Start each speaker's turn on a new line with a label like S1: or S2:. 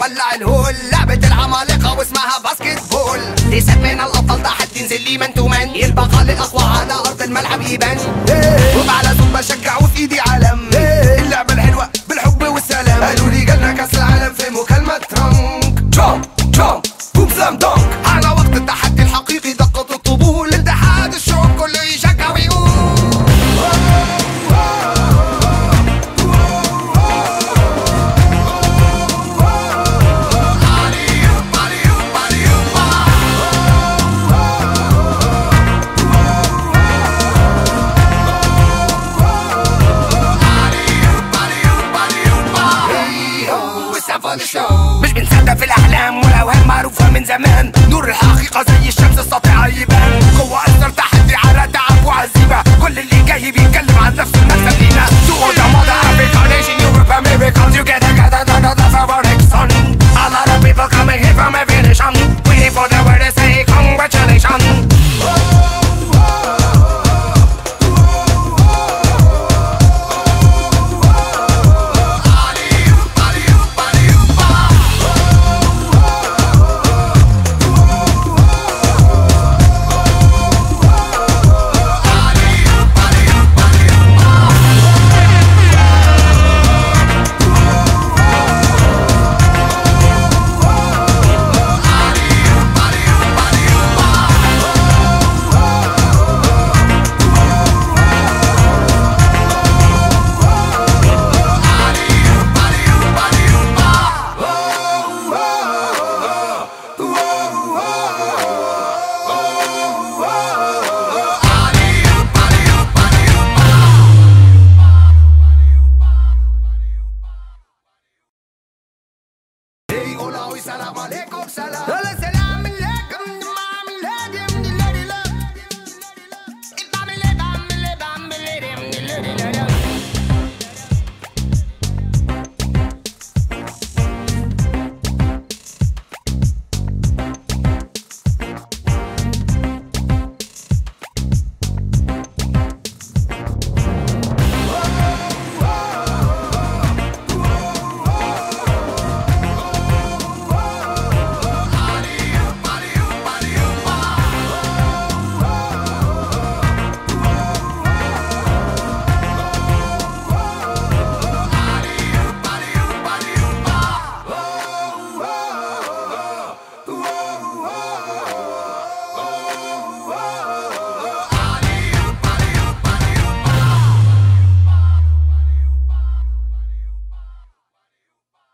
S1: ولع الهول لعبة العمالقة واسمها باسكت بول ليست من الأبطال تحدي نزل لي من تو من يلبقى الأقوى على أرض الملعب يبان وبعلى زوم بشجع وفي إيدي علم اللعبة الحلوة بالحب والسلام قالوا لي جالنا كأس العالم في مكالمة ترانك جامب جامب بوم سلام دونك على وقت التحدي الحقيقي دقة الطبول اتحاد الشعوب كله يشجع ويقول مش بنصدق في الاحلام والاوهام معروفه من زمان نور الحقيقه زي الشمس الساطعه يبان قوه اثر تحدي على تعب وعزيمه كل اللي جاي بيتكلم